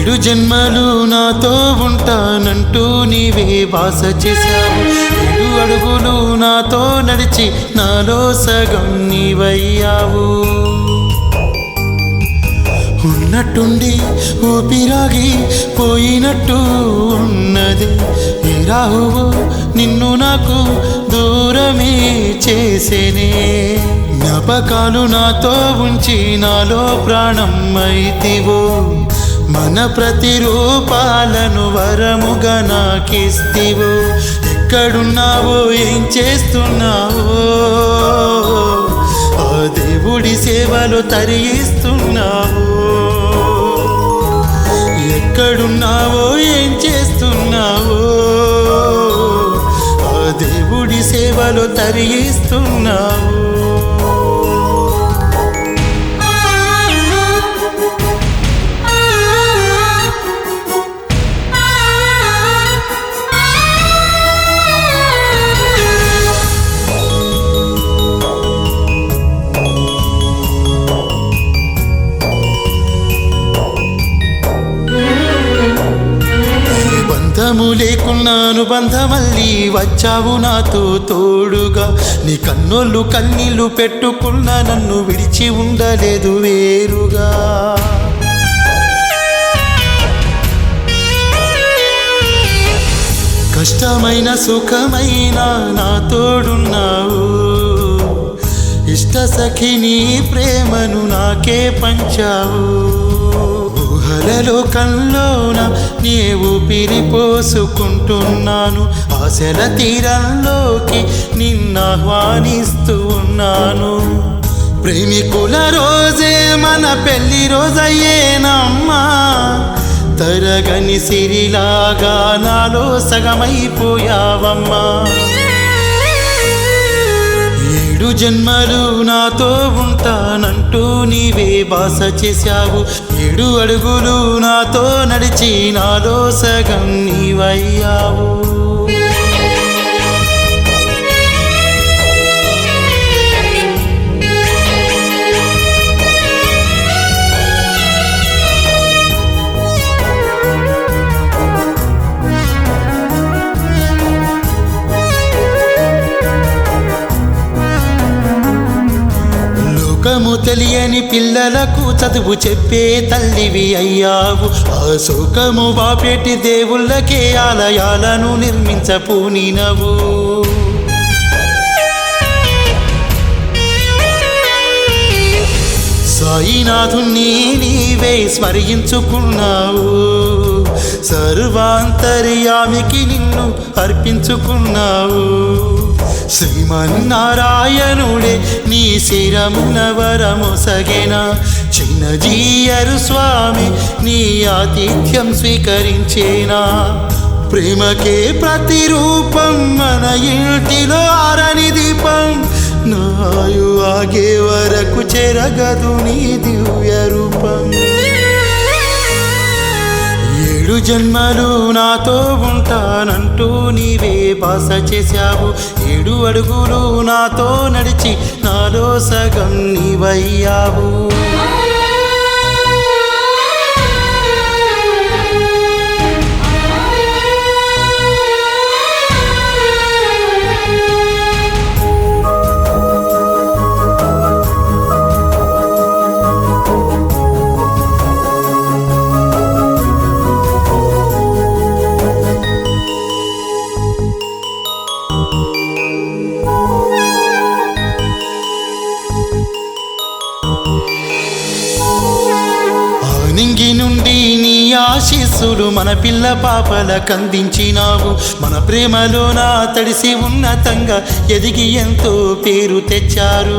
ఏడు జన్మలు నాతో ఉంటానంటూ నీవే బాస చేశావు ఏడు అడుగులు నాతో నడిచి నాలో సగం నీవయ్యావు ఉన్నట్టుండి ఊపిరాగి పోయినట్టు ఉన్నది ఏ రాహువు నిన్ను నాకు దూరమే చేసేనే జ్ఞాపకాలు నాతో ఉంచి నాలో ప్రాణం అయితివో మన ప్రతిరూపాలను వరముగా నాకిస్తివో ఎక్కడున్నావో ఏం చేస్తున్నావో ఆ దేవుడి సేవలో తరిగిస్తున్నావు ఎక్కడున్నావో ఏం చేస్తున్నావో ఆ దేవుడి సేవలో తరిగిస్తున్నావు బంధము లేకున్నా అనుబంధమల్లి వచ్చావు నాతో తోడుగా నీ కన్నులు కన్నీళ్లు పెట్టుకున్న నన్ను విడిచి ఉండలేదు వేరుగా కష్టమైన సుఖమైన నా తోడున్నావు ఇష్ట సఖి నీ ప్రేమను నాకే పంచావు ఊహలలో కల్లోన నీ ఊపిరి పోసుకుంటున్నాను ఆశల తీరంలోకి నిన్నాహ్వానిస్తూ ఉన్నాను ప్రేమికుల రోజే మన పెళ్లి రోజయ్యేనమ్మా తరగని సిరిలాగా నాలో సగమైపోయావమ్మా ఏడు జన్మలు నాతో ఉంటానంటూ నీవే బాస చేశావు ఏడు అడుగులు నాతో నడిచి నాలో సగం నీవయ్యావు లోకము తెలియని పిల్లలకు చదువు చెప్పే తల్లివి అయ్యావు ఆ శోకము బాపేటి దేవుళ్ళకే ఆలయాలను నిర్మించపూనినవు సాయినాథుని నీవే స్మరించుకున్నావు సర్వాంతర్యామికి నిన్ను అర్పించుకున్నావు శ్రీమన్నారాయణుడే నీ శిరమున వరమొసగెన చిన్నజీయరు స్వామి నీ ఆతిథ్యం స్వీకరించేనా ప్రేమకే ప్రతిరూపం మన ఇంటిలో ఆరని దీపం నాయు ఆగే వరకు చెరగదు నీ దివ్య రూపం ఏడు జన్మలు నాతో ఉంటానంటూ నీవే బాస చేశావు ఏడు అడుగులు నాతో నడిచి నాలో సగం నీవయ్యావు ఆనింగి నుండి నీ ఆశీస్సులు మన పిల్ల పాపల కందించినావు మన ప్రేమలో నా తడిసి ఉన్నతంగా ఎదిగి ఎంతో పేరు తెచ్చారు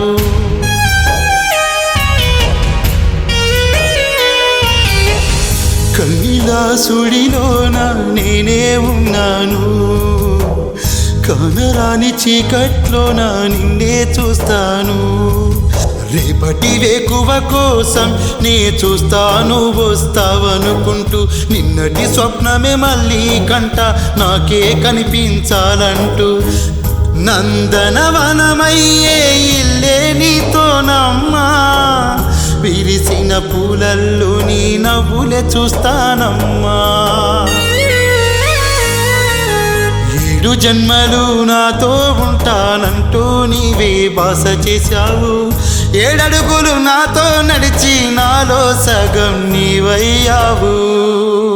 కైలాసుడిలోన నేనే ఉన్నాను కనరాని చీకట్లోన నిన్నే చూస్తాను రేపటి వేకువ కోసం నే చూస్తాను వస్తావనుకుంటూ నిన్నటి స్వప్నమే మళ్ళీ కంట నాకే కనిపించాలంటూ నందనవనమయ్యే ఇల్లే నీతోనమ్మా విరిసిన పూలల్లో నీ నవ్వులే చూస్తానమ్మా ఏడు జన్మలు నాతో ఉంటానంటూ నీవే బాస చేశావు ఏడడుగులు నాతో నడిచి నాలో సగం నీవయ్యావు